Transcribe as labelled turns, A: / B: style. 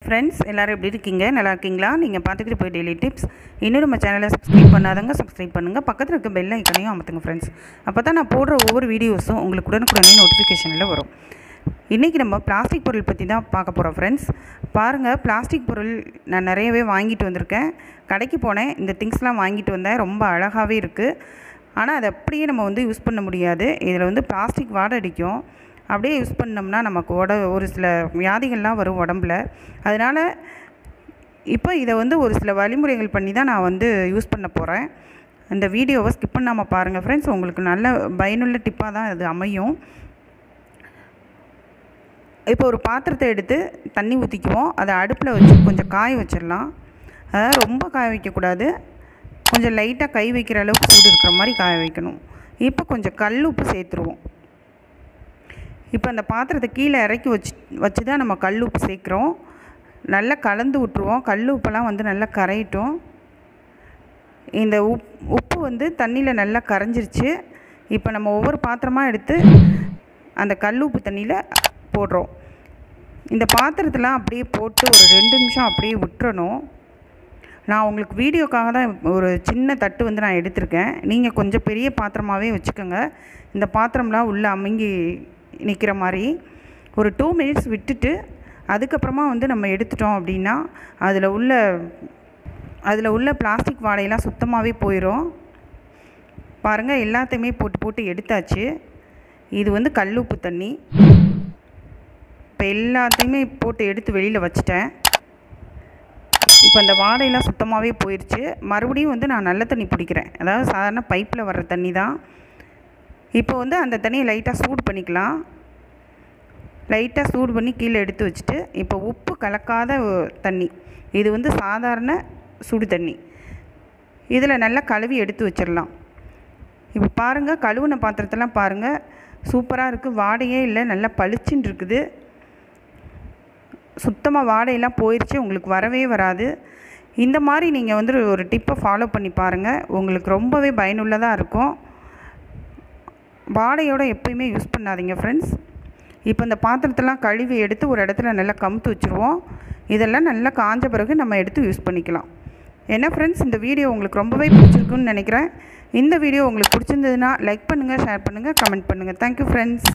A: friends எல்லோரும் எப்படி இருக்கீங்க நல்லா இருக்கீங்களா நீங்கள் பார்த்துக்கிட்டு போய் டெய்லி டிப்ஸ் இன்னும் நம்ம சேனலை சப்ஸ்கிரைப் பண்ணாதவங்க சப்ஸ்கிரைப் பண்ணுங்கள் பக்கத்தில் இருக்க பெல் ஐக்கனையும் அமர்த்துங்க ஃப்ரெண்ட்ஸ் அப்போ தான் நான் போடுற ஒவ்வொரு வீடியோஸும் உங்களுக்கு உடனுக்குடனே நோட்டிஃபிகேஷனில் வரும் இன்றைக்கி நம்ம பிளாஸ்டிக் பொருள் பற்றி தான் பார்க்க போகிறோம் ஃப்ரெண்ட்ஸ் பாருங்கள் பிளாஸ்டிக் பொருள் நான் நிறையவே வாங்கிட்டு வந்திருக்கேன் கடைக்கு போனேன் இந்த திங்ஸ்லாம் வாங்கிட்டு வந்தேன் ரொம்ப அழகாகவே இருக்குது ஆனால் அதை அப்படியே நம்ம வந்து யூஸ் பண்ண முடியாது இதில் வந்து பிளாஸ்டிக் வாடை அடிக்கும் அப்படியே யூஸ் பண்ணோம்னா நமக்கு உட ஒரு சில வியாதிகள்லாம் வரும் உடம்புல அதனால் இப்போ இதை வந்து ஒரு சில வழிமுறைகள் பண்ணி தான் நான் வந்து யூஸ் பண்ண போகிறேன் இந்த வீடியோவை ஸ்கிப் பண்ணாமல் பாருங்கள் ஃப்ரெண்ட்ஸ் உங்களுக்கு நல்ல பயனுள்ள டிப்பாக தான் அது அமையும் இப்போ ஒரு பாத்திரத்தை எடுத்து தண்ணி ஊற்றிக்குவோம் அதை அடுப்பில் வச்சு கொஞ்சம் காய வச்சிடலாம் அதாவது ரொம்ப காய வைக்கக்கூடாது கொஞ்சம் லைட்டாக கை வைக்கிற அளவுக்கு சூடு இருக்கிற மாதிரி காய வைக்கணும் இப்போ கொஞ்சம் கல் உப்பு சேர்த்துருவோம் இப்போ அந்த பாத்திரத்தை கீழே இறக்கி வச்சு வச்சு தான் நம்ம கல் உப்பு சேர்க்குறோம் நல்லா கலந்து விட்ருவோம் கல் உப்பெல்லாம் வந்து நல்லா கரையட்டும் இந்த உப் உப்பு வந்து தண்ணியில் நல்லா கரைஞ்சிருச்சு இப்போ நம்ம ஒவ்வொரு பாத்திரமாக எடுத்து அந்த கல் உப்பு தண்ணியில் போடுறோம் இந்த பாத்திரத்தெலாம் அப்படியே போட்டு ஒரு ரெண்டு நிமிஷம் அப்படியே விட்டுறணும் நான் உங்களுக்கு வீடியோக்காக தான் ஒரு சின்ன தட்டு வந்து நான் எடுத்திருக்கேன் நீங்கள் கொஞ்சம் பெரிய பாத்திரமாகவே வச்சுக்கோங்க இந்த பாத்திரம்லாம் உள்ளே அமுங்கி நிற்கிற மாதிரி ஒரு டூ மினிட்ஸ் விட்டுட்டு அதுக்கப்புறமா வந்து நம்ம எடுத்துட்டோம் அப்படின்னா அதில் உள்ள அதில் உள்ள பிளாஸ்டிக் வாடையெல்லாம் சுத்தமாகவே போயிடும் பாருங்கள் எல்லாத்தையுமே போட்டு போட்டு எடுத்தாச்சு இது வந்து கல்லுப்பு தண்ணி இப்போ எல்லாத்தையுமே போட்டு எடுத்து வெளியில் வச்சுட்டேன் இப்போ அந்த வாடையெல்லாம் சுத்தமாகவே போயிடுச்சு மறுபடியும் வந்து நான் நல்ல தண்ணி பிடிக்கிறேன் அதாவது சாதாரண பைப்பில் வர்ற தண்ணி தான் இப்போ வந்து அந்த தண்ணியை லைட்டாக சூடு பண்ணிக்கலாம் லைட்டாக சூடு பண்ணி கீழே எடுத்து வச்சுட்டு இப்போ உப்பு கலக்காத தண்ணி இது வந்து சாதாரண சுடு தண்ணி இதில் நல்லா கழுவி எடுத்து வச்சிடலாம் இப்போ பாருங்கள் கழுவுன பாத்திரத்தெல்லாம் பாருங்கள் சூப்பராக இருக்குது வாடையே இல்லை நல்லா பளிச்சுன்னு இருக்குது சுத்தமாக வாடையெல்லாம் போயிடுச்சு உங்களுக்கு வரவே வராது இந்த மாதிரி நீங்கள் வந்து ஒரு டிப்பை ஃபாலோ பண்ணி பாருங்கள் உங்களுக்கு ரொம்பவே பயனுள்ளதாக இருக்கும் வாடையோடு எப்பயுமே யூஸ் பண்ணாதீங்க ஃப்ரெண்ட்ஸ் இப்போ இந்த பாத்திரத்தெல்லாம் கழுவி எடுத்து ஒரு இடத்துல நல்லா கமுத்து வச்சுருவோம் இதெல்லாம் நல்லா காஞ்ச பிறகு நம்ம எடுத்து யூஸ் பண்ணிக்கலாம் என்ன ஃப்ரெண்ட்ஸ் இந்த வீடியோ உங்களுக்கு ரொம்பவே பிடிச்சிருக்குன்னு நினைக்கிறேன் இந்த வீடியோ உங்களுக்கு பிடிச்சிருந்ததுன்னா லைக் பண்ணுங்கள் ஷேர் பண்ணுங்கள் கமெண்ட் பண்ணுங்கள் தேங்க்யூ ஃப்ரெண்ட்ஸ்